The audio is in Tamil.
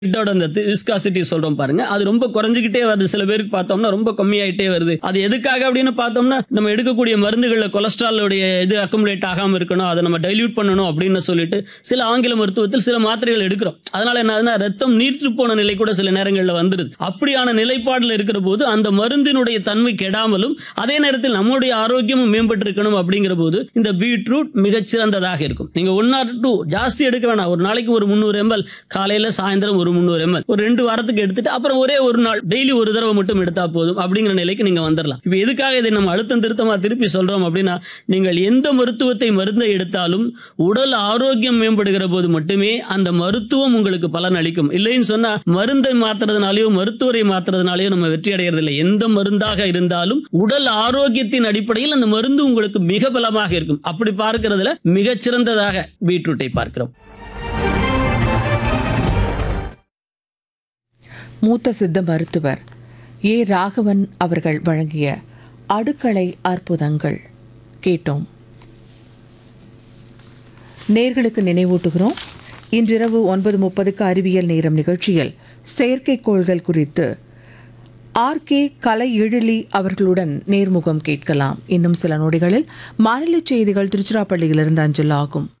இதோட அந்த விஸ்காசிட்டி சொல்றோம் பாருங்க அது ரொம்ப குறைஞ்சிக்கிட்டே வருது சில பேருக்கு பார்த்தோம்னா ரொம்ப கம்மியாயிட்டே வருது அது எதுக்காக அப்படின்னு பார்த்தோம்னா நம்ம எடுக்கக்கூடிய மருந்துகள்ல கொலஸ்ட்ராலுடைய இது அக்குமுலேட் ஆகாம இருக்கணும் அதை நம்ம டைல்யூட் பண்ணணும் அப்படின்னு சொல்லிட்டு சில ஆங்கில மருத்துவத்தில் சில மாத்திரைகள் எடுக்கிறோம் அதனால என்ன ஆகுதுன்னா ரத்தம் நீர்த்து போன நிலை கூட சில நேரங்களில் வந்துருது அப்படியான நிலைப்பாடுல இருக்கிற போது அந்த மருந்தினுடைய தன்மை கெடாமலும் அதே நேரத்தில் நம்முடைய ஆரோக்கியமும் மேம்பட்டு இருக்கணும் அப்படிங்கிற போது இந்த பீட்ரூட் மிகச்சிறந்ததாக இருக்கும் நீங்க ஒன் ஆர் டூ ஜாஸ்தி எடுக்க வேணாம் ஒரு நாளைக்கு ஒரு முந்நூறு எம்எல் காலையில சாயந்தரம் ஒரு முந்நூறு எம்எல் ஒரு ரெண்டு வாரத்துக்கு எடுத்துட்டு அப்புறம் ஒரே ஒரு நாள் டெய்லி ஒரு தடவை மட்டும் எடுத்தா போதும் அப்படிங்கிற நிலைக்கு நீங்க வந்துடலாம் இப்போ எதுக்காக இதை நம்ம அழுத்தம் திருத்தமா திருப்பி சொல்றோம் அப்படின்னா நீங்கள் எந்த மருத்துவத்தை மருந்தை எடுத்தாலும் உடல் ஆரோக்கியம் மேம்படுகிற போது மட்டுமே அந்த மருத்துவம் உங்களுக்கு பலன் அளிக்கும் இல்லைன்னு சொன்னா மருந்தை மாத்துறதுனாலயோ மருத்துவரை மாத்துறதுனாலயோ நம்ம வெற்றி அடைகிறது இல்லை எந்த மருந்தாக இருந்தாலும் உடல் ஆரோக்கியத்தின் அடிப்படையில் அந்த மருந்து உங்களுக்கு மிக பலமாக இருக்கும் அப்படி பார்க்கிறதுல மிகச்சிறந்ததாக பீட்ரூட்டை பார்க்கிறோம் மூத்த சித்த மருத்துவர் ஏ ராகவன் அவர்கள் வழங்கிய அடுக்களை அற்புதங்கள் கேட்டோம் நேர்களுக்கு நினைவூட்டுகிறோம் இன்றிரவு ஒன்பது முப்பதுக்கு அறிவியல் நேரம் நிகழ்ச்சியில் செயற்கைக்கோள்கள் குறித்து ஆர் கே கலை எழிலி அவர்களுடன் நேர்முகம் கேட்கலாம் இன்னும் சில நொடிகளில் மாநில செய்திகள் திருச்சிராப்பள்ளியிலிருந்து அஞ்சல் ஆகும்